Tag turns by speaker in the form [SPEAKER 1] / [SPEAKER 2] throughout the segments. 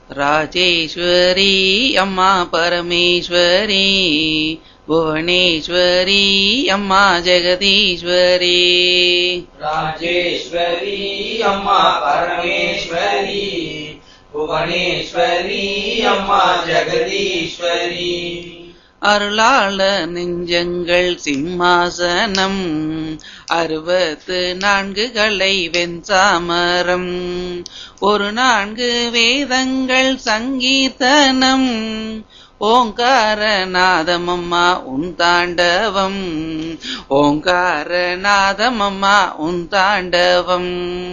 [SPEAKER 1] ராஜேஸ்வரி அம்மா பரமேஸ்வரி புவனேஸ்வரி அம்மா ஜெகதீஸ்வரி
[SPEAKER 2] ராஜேஸ்வரி அம்மா பரமேஸ்வரி புவனேஸ்வரி அம்மா ஜெகதீஸ்வரி
[SPEAKER 1] அருளாள நெஞ்சங்கள் சிம்மாசனம் அறுபத்து நான்குகளை வெண்சாமரம் ஒரு நான்கு வேதங்கள் சங்கீர்த்தனம் ஓங்காரநாதமம்மா உன் தாண்டவம் ஓங்காரநாதமம்மா உன் தாண்டவம்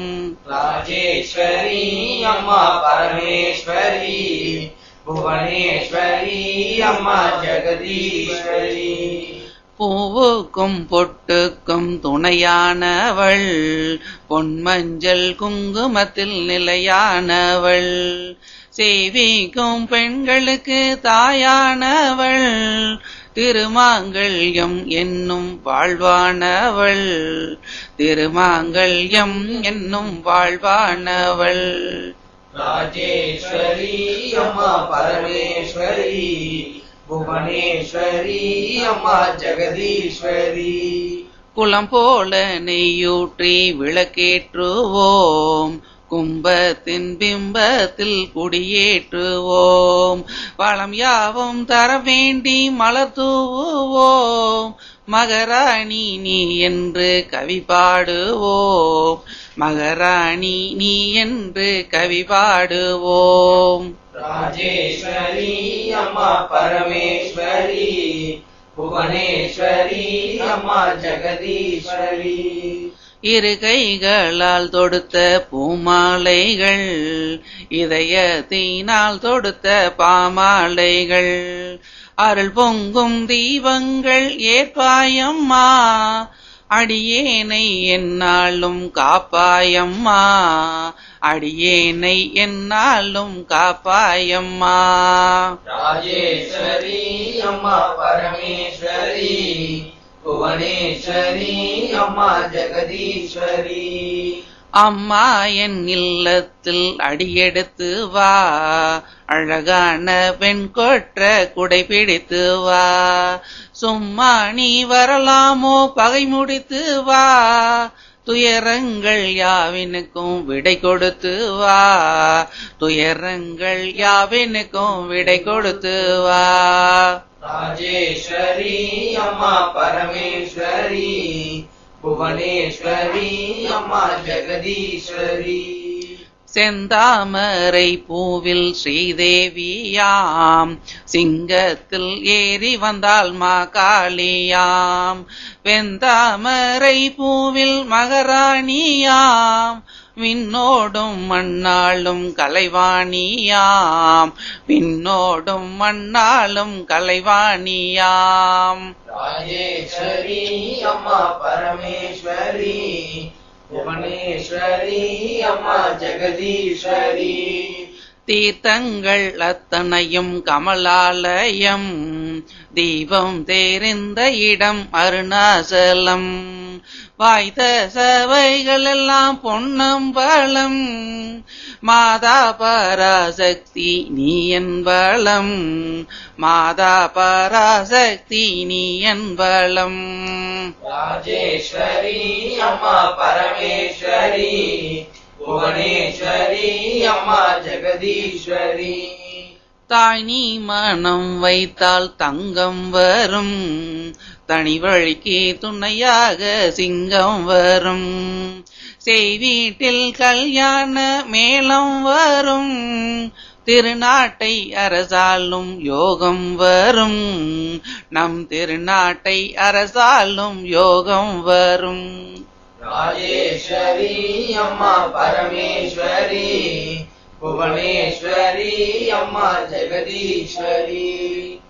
[SPEAKER 2] ராஜேஸ்வரி அம்மா பரமேஸ்வரி புவனேஸ்வரி அம்மா ஜெகதீஸ்வரி
[SPEAKER 1] பூவுக்கும் பொட்டுக்கும் துணையானவள் பொன்மஞ்சள் குங்குமத்தில் நிலையானவள் சேவிக்கும் பெண்களுக்கு தாயானவள் திருமாங்கல்யம் என்னும் வாழ்வானவள் திருமாங்கல்யம் என்னும் வாழ்வானவள்
[SPEAKER 2] ராஜேஸ்வரி அம்மா பரமேஸ்வரி புவனேஸ்வரி அம்மா ஜெகதீஸ்வரி
[SPEAKER 1] குளம் போல நெய்யூற்றி விளக்கேற்றுவோம் கும்பத்தின் பிம்பத்தில் குடியேற்றுவோம் வளம் யாவும் தர வேண்டி மலர் தூவுவோம் மகராணி நீ என்று கவி பாடுவோம் மகராணி நீ என்று கவி பாடுவோம்
[SPEAKER 2] ராஜேஸ்வரி அம்மா பரமேஸ்வரி புவனேஸ்வரி அம்மா ஜெகதீஸ்வரி
[SPEAKER 1] இரு கைகளால் தொடுத்த பூமாலைகள் இதயத்தினால் தொடுத்த பாமாலைகள் அருள் பொங்கும் தீபங்கள் ஏற்பாயம்மா அடியேனை என்னாலும் காப்பாயம்மா அடியேனை என்னாலும் காப்பாயம்மா
[SPEAKER 2] ராஜேஸ்வரி அம்மா பரமேஸ்வரி புவனேஸ்வரி அம்மா ஜெகதீஸ்வரி
[SPEAKER 1] அம்மா என் இல்லத்தில் அடியெடுத்து வா அழகான பெண் கொற்ற குடை பிடித்து வா சும்மா நீ வரலாமோ பகை முடித்து வா துயரங்கள் யாவினுக்கும் விடை கொடுத்து வா துயரங்கள் யாவினுக்கும் விடை கொடுத்து வா
[SPEAKER 2] ராஜேஸ்வரி அம்மா பரமேஸ்வரி புவனேஸ்வரி அம்மா ஜெகதீஸ்வரி
[SPEAKER 1] செந்தாமரை பூவில் ஸ்ரீதேவியாம் சிங்கத்தில் ஏறி வந்தால் மாகாளியாம் வெந்தாமரை பூவில் மகராணியாம் விண்ணோடும் மண்ணாளும் கலைவாணியாம் விண்ணோடும் மண்ணாளும் கலைவாணியாம்
[SPEAKER 2] ராஜேஸ்வரி அம்மா பரமேஸ்வரி புவனேஸ்வரி அம்மா ஜெகதீஸ்வரி
[SPEAKER 1] தீர்த்தங்கள் அத்தனையும் கமலாலயம் தீபம் தெரிந்த இடம் அருணாசலம் வாய்த்த சபைகள் எல்லாம் பொன்னம்பலம் மாதா பராசக்தி நீ என்பலம் மாதா பராசக்தி நீ என்பலம்
[SPEAKER 2] ராஜேஸ்வரி அம்மா பரமேஸ்வரி புவனேஸ்வரி அம்மா ஜெகதீஸ்வரி
[SPEAKER 1] தாய் நீ மனம் வைத்தால் தங்கம் வரும் தனி வழிக்கு துணையாக சிங்கம் வரும் செய்வீட்டில் கல்யாண மேளம் வரும் திருநாட்டை அரசாலும் யோகம் வரும் நம் திருநாட்டை அரசாலும் யோகம் வரும்
[SPEAKER 2] ராஜேஸ்வரி அம்மா பரமேஸ்வரி புவனேஸ்வரி அம்மா ஜெகதீஸ்வரி